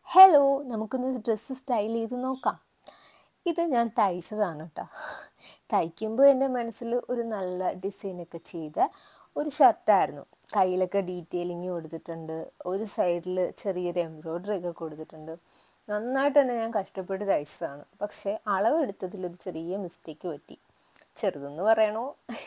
hello നമുക്കൊന്ന് dress style ചെയ്ത് നോക്കാം ഇത് ഞാൻ തയ്ച്ചതാണ് കേട്ടോ തയ്ക്കുമ്പോൾ എൻ്റെ മനസ്സിൽ ഒരു നല്ല ഡിസൈനൊക്കെ ചെയ്ത ഒരു ഷർട്ടായിരുന്നു കയ്യിലൊക്കെ ഡീറ്റെയിലിങ് കൊടുത്തിട്ടുണ്ട് ഒരു സൈഡിൽ ചെറിയൊരു എംബ്രോയ്ഡറി ഒക്കെ കൊടുത്തിട്ടുണ്ട് നന്നായിട്ട് തന്നെ ഞാൻ കഷ്ടപ്പെട്ട് തയ്ച്ചതാണ് പക്ഷേ അളവെടുത്തതിൽ ഒരു ചെറിയ മിസ്റ്റേക്ക് പറ്റി ചെറുതെന്ന് പറയണോ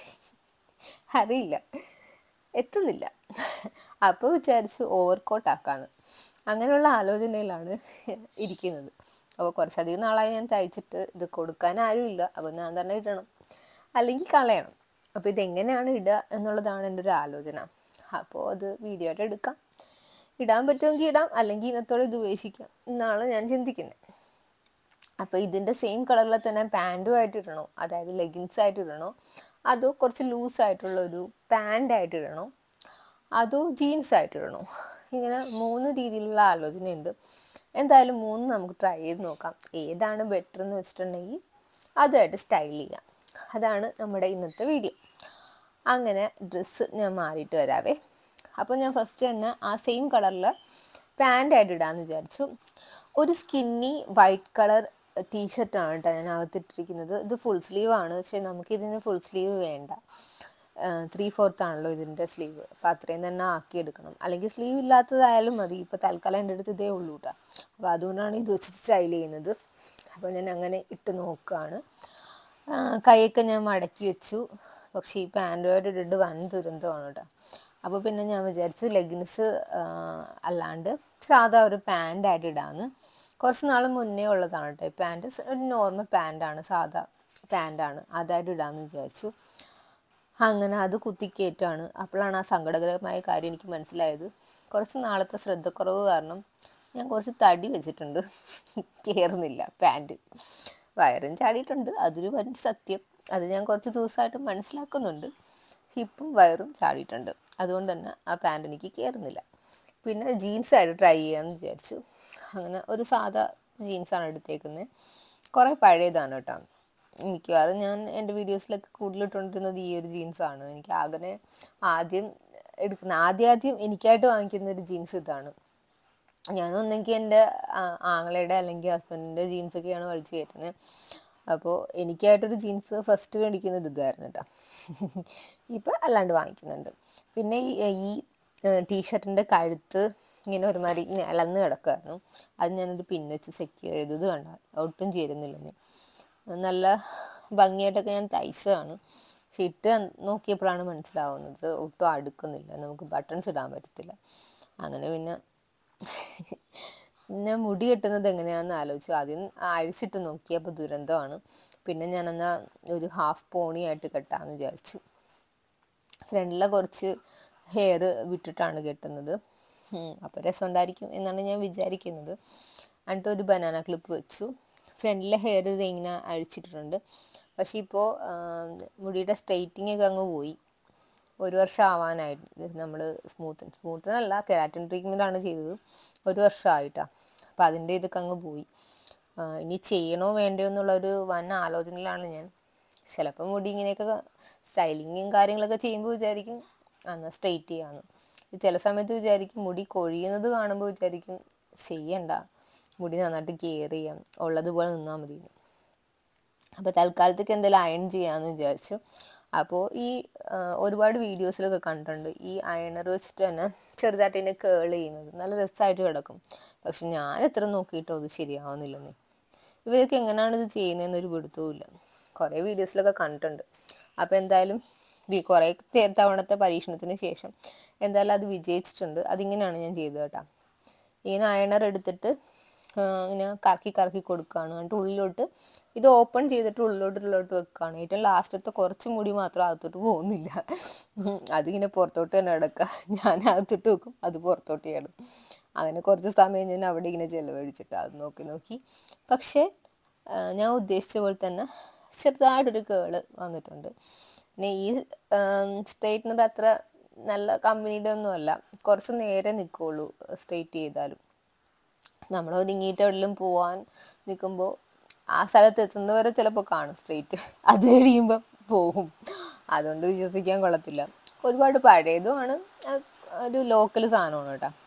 അറിയില്ല എത്തുന്നില്ല അപ്പോൾ വിചാരിച്ചു ഓവർ കോട്ടാക്കാന്ന് അങ്ങനെയുള്ള ആലോചനയിലാണ് ഇരിക്കുന്നത് അപ്പോൾ കുറച്ചധികം നാളായി ഞാൻ തയ്ച്ചിട്ട് ഇത് കൊടുക്കാൻ ആരുമില്ല അപ്പോൾ ഞാൻ തന്നെ ഇടണം അല്ലെങ്കിൽ കളയണം അപ്പോൾ ഇതെങ്ങനെയാണ് ഇടുക എന്നുള്ളതാണ് എൻ്റെ ഒരു ആലോചന അപ്പോൾ അത് വീഡിയോ ആയിട്ട് എടുക്കാം ഇടാൻ പറ്റുമെങ്കിൽ ഇടാം അല്ലെങ്കിൽ ഇന്നത്തോടെ ഇത് ഉപേക്ഷിക്കാം എന്നാണ് ഞാൻ ചിന്തിക്കുന്നത് അപ്പോൾ ഇതിൻ്റെ സെയിം കളറിൽ തന്നെ പാൻറ്റുമായിട്ട് ഇടണോ അതായത് ലെഗിൻസ് ആയിട്ട് ഇടണോ അതോ കുറച്ച് ലൂസായിട്ടുള്ള ഒരു പാൻ്റായിട്ട് ഇടണോ അതോ ജീൻസ് ആയിട്ട് ഇടണോ ഇങ്ങനെ മൂന്ന് രീതിയിലുള്ള ആലോചനയുണ്ട് എന്തായാലും മൂന്ന് നമുക്ക് ട്രൈ ചെയ്ത് നോക്കാം ഏതാണ് ബെറ്റർ എന്ന് വെച്ചിട്ടുണ്ടെങ്കിൽ അതുമായിട്ട് സ്റ്റൈൽ ചെയ്യാം അതാണ് നമ്മുടെ ഇന്നത്തെ വീഡിയോ അങ്ങനെ ഡ്രസ്സ് ഞാൻ മാറിയിട്ട് വരാവേ അപ്പോൾ ഞാൻ ഫസ്റ്റ് തന്നെ ആ സെയിം കളറിൽ പാൻ്റായിട്ട് ഇടാമെന്ന് വിചാരിച്ചു ഒരു സ്കിന്നി വൈറ്റ് കളർ ടീഷർട്ടാണ് കേട്ടോ ഞാൻ അകത്തിട്ടിരിക്കുന്നത് ഇത് ഫുൾ സ്ലീവ് ആണ് പക്ഷേ നമുക്കിതിന് ഫുൾ സ്ലീവ് വേണ്ട ത്രീ ഫോർത്ത് ആണല്ലോ ഇതിൻ്റെ സ്ലീവ് അപ്പോൾ അത്രയും തന്നെ ആക്കിയെടുക്കണം അല്ലെങ്കിൽ സ്ലീവ് ഇല്ലാത്തതായാലും മതി ഇപ്പോൾ തൽക്കാലം എൻ്റെ അടുത്ത് ഇതേ ഉള്ളൂ കേട്ടോ അപ്പോൾ അതുകൊണ്ടാണ് ഇത് വെച്ചിട്ട് സ്റ്റൈൽ ചെയ്യുന്നത് അപ്പോൾ ഞാൻ അങ്ങനെ ഇട്ട് നോക്കുകയാണ് കൈയൊക്കെ ഞാൻ മടക്കി വെച്ചു പക്ഷേ ഈ പാൻറ്റുമായിട്ട് ഇട്ടിട്ട് വൻ ദുരന്തമാണ് കേട്ടോ അപ്പോൾ പിന്നെ ഞാൻ വിചാരിച്ചു ലെഗിൻസ് അല്ലാണ്ട് സാധാ ഒരു പാൻ്റായിട്ട് ഇടാമെന്ന് കുറച്ച് നാൾ മുന്നേ ഉള്ളതാണ് കേട്ടോ ഈ പാൻറ്റ് ഒരു നോർമൽ പാൻറ്റാണ് സാധാ പാൻറ്റാണ് അതായിട്ട് ഇടാമെന്ന് വിചാരിച്ചു അങ്ങനെ അത് കുത്തിക്കയറ്റാണ് അപ്പോഴാണ് ആ സങ്കടകരമായ കാര്യം എനിക്ക് മനസ്സിലായത് കുറച്ച് നാളത്തെ ശ്രദ്ധക്കുറവ് കാരണം ഞാൻ കുറച്ച് തടി വെച്ചിട്ടുണ്ട് കയറുന്നില്ല പാൻറ്റ് വയറും ചാടിയിട്ടുണ്ട് അതൊരു വൻ സത്യം അത് ഞാൻ കുറച്ച് ദിവസമായിട്ട് മനസ്സിലാക്കുന്നുണ്ട് ഹിപ്പും വയറും ചാടിയിട്ടുണ്ട് അതുകൊണ്ട് തന്നെ ആ പാൻറ്റ് എനിക്ക് കയറുന്നില്ല പിന്നെ ജീൻസായിട്ട് ട്രൈ ചെയ്യാമെന്ന് വിചാരിച്ചു അങ്ങനെ ഒരു സാധാ ജീൻസാണ് എടുത്തേക്കുന്നത് കുറേ പഴയതാണ് കേട്ടോ മിക്കവാറും ഞാൻ എൻ്റെ വീഡിയോസിലൊക്കെ കൂടുതലിട്ടുകൊണ്ടിരുന്നത് ഈ ഒരു ജീൻസാണ് എനിക്ക് ആകെ ആദ്യം എടുക്കുന്ന ആദ്യം ആദ്യം എനിക്കായിട്ട് വാങ്ങിക്കുന്ന ഒരു ജീൻസ് ഇതാണ് ഞാനൊന്നെങ്കിൽ എൻ്റെ ആങ്ങളയുടെ അല്ലെങ്കിൽ ഹസ്ബൻഡിൻ്റെ ജീൻസൊക്കെയാണ് വലിച്ചു കയറ്റുന്നത് അപ്പോൾ എനിക്കായിട്ടൊരു ജീൻസ് ഫസ്റ്റ് മേടിക്കുന്നത് ഇതായിരുന്നു കേട്ടോ ഇപ്പം അല്ലാണ്ട് വാങ്ങിക്കുന്നുണ്ട് പിന്നെ ഈ ടീഷർട്ടിൻ്റെ കഴുത്ത് ഇങ്ങനെ ഒരുമാതിരി ഇങ്ങനെ ഇളന്ന് കിടക്കുമായിരുന്നു അത് ഞാനൊരു പിന്ന് വെച്ച് സെക്യൂർ ചെയ്തു ഇത് കണ്ട ഒട്ടും ചേരുന്നില്ലെന്ന് നല്ല ഭംഗിയായിട്ടൊക്കെ ഞാൻ തയ്ച്ചതാണ് പക്ഷെ ഇട്ട് നോക്കിയപ്പോഴാണ് മനസ്സിലാവുന്നത് ഒട്ടും അടുക്കുന്നില്ല നമുക്ക് ബട്ടൺസ് ഇടാൻ പറ്റത്തില്ല അങ്ങനെ പിന്നെ ഞാൻ മുടി കെട്ടുന്നത് എങ്ങനെയാണെന്ന് ആലോചിച്ചു ആദ്യം അഴിച്ചിട്ട് നോക്കിയപ്പോൾ ദുരന്തമാണ് പിന്നെ ഞാനെന്നാൽ ഒരു ഹാഫ് പോണിയായിട്ട് കെട്ടാമെന്ന് വിചാരിച്ചു ഫ്രണ്ടിലെ കുറച്ച് ഹെയർ വിട്ടിട്ടാണ് കെട്ടുന്നത് അപ്പോൾ രസമുണ്ടായിരിക്കും എന്നാണ് ഞാൻ വിചാരിക്കുന്നത് എന്നിട്ട് ഒരു ബനാന ക്ലിപ്പ് വെച്ചു ഫ്രണ്ടിലെ ഹെയർ ഇത് ഇങ്ങനെ അഴിച്ചിട്ടുണ്ട് പക്ഷേ ഇപ്പോൾ മുടിയുടെ സ്ട്രെയിറ്റിംഗ് ഒക്കെ അങ്ങ് പോയി ഒരു വർഷം ആവാനായിട്ട് നമ്മൾ സ്മൂത്ത് സ്മൂത്തനല്ല കെരാറ്റിൻ ട്രീറ്റ്മെൻറ്റാണ് ചെയ്തത് ഒരു വർഷമായിട്ടാണ് അപ്പോൾ അതിൻ്റെ ഇതൊക്കെ അങ്ങ് പോയി ഇനി ചെയ്യണോ വേണ്ടയോ എന്നുള്ളൊരു വൻ ആലോചനയിലാണ് ഞാൻ ചിലപ്പോൾ മുടി ഇങ്ങനെയൊക്കെ സ്റ്റൈലിങ്ങും കാര്യങ്ങളൊക്കെ ചെയ്യുമ്പോൾ വിചാരിക്കും എന്നാൽ സ്ട്രെയിറ്റ് ചെയ്യാമെന്ന് ചില സമയത്ത് വിചാരിക്കും മുടി കൊഴിയുന്നത് കാണുമ്പോൾ വിചാരിക്കും ചെയ്യണ്ട മുടി നന്നായിട്ട് കെയർ ചെയ്യാം ഉള്ളതുപോലെ നിന്നാൽ മതി അപ്പോൾ തൽക്കാലത്തേക്ക് എന്തെങ്കിലും അയൺ ചെയ്യാമെന്ന് വിചാരിച്ചു അപ്പോൾ ഈ ഒരുപാട് വീഡിയോസിലൊക്കെ കണ്ടിട്ടുണ്ട് ഈ അയണർ വെച്ചിട്ട് തന്നെ ചെറുതായിട്ട് ഇതിനെ കേൾ ചെയ്യുന്നത് നല്ല രസമായിട്ട് കിടക്കും പക്ഷെ ഞാൻ എത്ര നോക്കിയിട്ടോ അത് ശരിയാവുന്നില്ലെന്നേ ഇവരൊക്കെ എങ്ങനെയാണ് ഇത് ചെയ്യുന്നതെന്നൊരു പിടുത്തവുമില്ല കുറേ വീഡിയോസിലൊക്കെ കണ്ടിട്ടുണ്ട് അപ്പോൾ എന്തായാലും കുറേ തവണത്തെ പരീക്ഷണത്തിന് ശേഷം എന്തായാലും അത് വിജയിച്ചിട്ടുണ്ട് അതിങ്ങനെയാണ് ഞാൻ ചെയ്തത് കേട്ടോ ഇങ്ങനെ അയണർ എടുത്തിട്ട് ഇങ്ങനെ കറക്കി കറക്കി കൊടുക്കുകയാണ് എന്നിട്ട് ഉള്ളിലോട്ട് ഇത് ഓപ്പൺ ചെയ്തിട്ട് ഉള്ളിലോട്ട് ഉള്ളിലോട്ട് വെക്കുകയാണ് ഏറ്റവും ലാസ്റ്റത്തെ കുറച്ച് മുടി മാത്രം അകത്തോട്ട് പോകുന്നില്ല അതിങ്ങനെ പുറത്തോട്ട് തന്നെ കിടക്കുക ഞാൻ അകത്തോട്ട് വെക്കും അത് പുറത്തോട്ട് ചെയ്യണം അങ്ങനെ കുറച്ച് സമയം ഞാൻ അവിടെ ഇങ്ങനെ ചിലവഴിച്ചിട്ട് അത് നോക്കി നോക്കി പക്ഷേ ഞാൻ ഉദ്ദേശിച്ച പോലെ തന്നെ ചെറുതായിട്ടൊരു കേള് വന്നിട്ടുണ്ട് പിന്നെ ഈ സ്ട്രെയിറ്റ്നർ അത്ര നല്ല കമ്പനിയുടെ ഒന്നുമല്ല കുറച്ച് നേരെ നിൽക്കുള്ളൂ സ്ട്രെയിറ്റ് ചെയ്താലും നമ്മൾ ഒരുങ്ങിയിട്ട് എവിടെയും പോവാൻ നിൽക്കുമ്പോൾ ആ സ്ഥലത്ത് എത്തുന്നവരെ ചിലപ്പോൾ കാണും സ്ട്രെയിറ്റ് അത് കഴിയുമ്പോൾ പോകും അതുകൊണ്ട് വിശ്വസിക്കാൻ കൊള്ളത്തില്ല ഒരുപാട് പഴയതുമാണ് ഒരു ലോക്കൽ സാധനമാണ് കേട്ടോ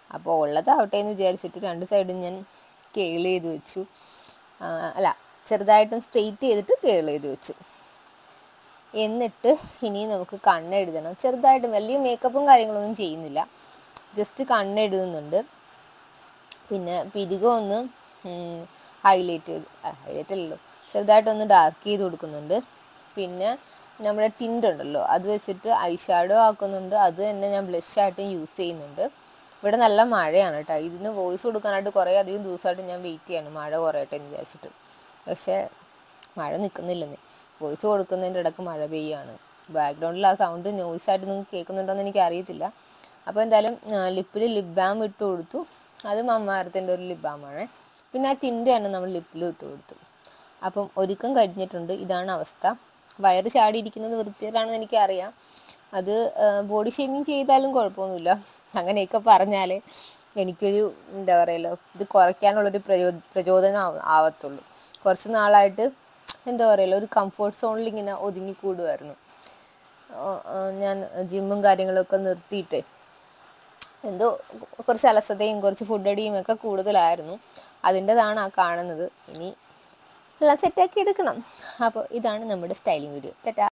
അപ്പോൾ ഉള്ളതാവട്ടെ എന്ന് വിചാരിച്ചിട്ട് രണ്ട് സൈഡും ഞാൻ കേൾ ചെയ്ത് വെച്ചു ആ, അല്ല ചെറുതായിട്ടും സ്ട്രെയിറ്റ് ചെയ്തിട്ട് കേൾ ചെയ്ത് വെച്ചു എന്നിട്ട് ഇനി നമുക്ക് കണ്ണെഴുതണം ചെറുതായിട്ട് വലിയ മേക്കപ്പും കാര്യങ്ങളൊന്നും ചെയ്യുന്നില്ല ജസ്റ്റ് കണ്ണെഴുതുന്നുണ്ട് പിന്നെ പിരികം ഒന്ന് ഹൈലൈറ്റ് ചെയ്ത് ഹൈലൈറ്റ് അല്ലല്ലോ ചെറുതായിട്ടൊന്ന് ഡാർക്ക് ചെയ്ത് കൊടുക്കുന്നുണ്ട് പിന്നെ നമ്മുടെ ടിൻ്റ് ഉണ്ടല്ലോ അത് വെച്ചിട്ട് ഐ ഷാഡോ ആക്കുന്നുണ്ട് അത് തന്നെ ഞാൻ ബ്ലഷായിട്ടും യൂസ് ചെയ്യുന്നുണ്ട് ഇവിടെ നല്ല മഴയാണ് കേട്ടോ ഇതിന് വോയിസ് കൊടുക്കാനായിട്ട് കുറേ അധികം ദിവസമായിട്ട് ഞാൻ വെയിറ്റ് ചെയ്യാണ് മഴ കുറയട്ടെ എന്ന് വിചാരിച്ചിട്ട് പക്ഷേ മഴ നിൽക്കുന്നില്ലെന്നേ വോയിസ് കൊടുക്കുന്നതിൻ്റെ ഇടയ്ക്ക് മഴ പെയ്യാണ് ബാക്ക്ഗ്രൗണ്ടിൽ ആ സൗണ്ട് നോയ്സായിട്ട് നിങ്ങൾക്ക് കേൾക്കുന്നുണ്ടോയെന്ന് എനിക്ക് അറിയത്തില്ല അപ്പോൾ എന്തായാലും ലിപ്പിൽ ലിപ് ബാം ഇട്ട് കൊടുത്തു അത് മമ്മാരത്തിൻ്റെ ഒരു ലിപ് ബാമാണ് പിന്നെ ആ ടിൻ്റ് തന്നെ നമ്മൾ ലിപ്പിൽ ഇട്ട് കൊടുത്തു അപ്പം ഒരുക്കം കഴിഞ്ഞിട്ടുണ്ട് ഇതാണ് അവസ്ഥ വയറ് ചാടിയിരിക്കുന്നത് വൃത്തികേടാണെന്ന് എനിക്കറിയാം അത് ബോഡി ഷേമിങ് ചെയ്താലും കുഴപ്പമൊന്നുമില്ല അങ്ങനെയൊക്കെ പറഞ്ഞാലേ എനിക്കൊരു എന്താ പറയുമല്ലോ ഇത് കുറയ്ക്കാനുള്ളൊരു പ്രചോ പ്രചോദനം ആവ- ആവത്തുള്ളൂ കുറച്ച് നാളായിട്ട് എന്താ പറയുക ഒരു കംഫർട്ട് സോണിൽ ഇങ്ങനെ ഒതുങ്ങിക്കൂടുമായിരുന്നു ആ, ആ, ഞാൻ ജിമ്മും കാര്യങ്ങളൊക്കെ നിർത്തിയിട്ട് എന്തോ കുറച്ച് അലസതയും കുറച്ച് ഫുഡ് അടിയും ഒക്കെ കൂടുതലായിരുന്നു അതിൻ്റെതാണ് ആ കാണുന്നത് ഇനി എല്ലാം സെറ്റാക്കി എടുക്കണം അപ്പോൾ ഇതാണ് നമ്മുടെ സ്റ്റൈലിംഗ് വീഡിയോ തെറ്റാ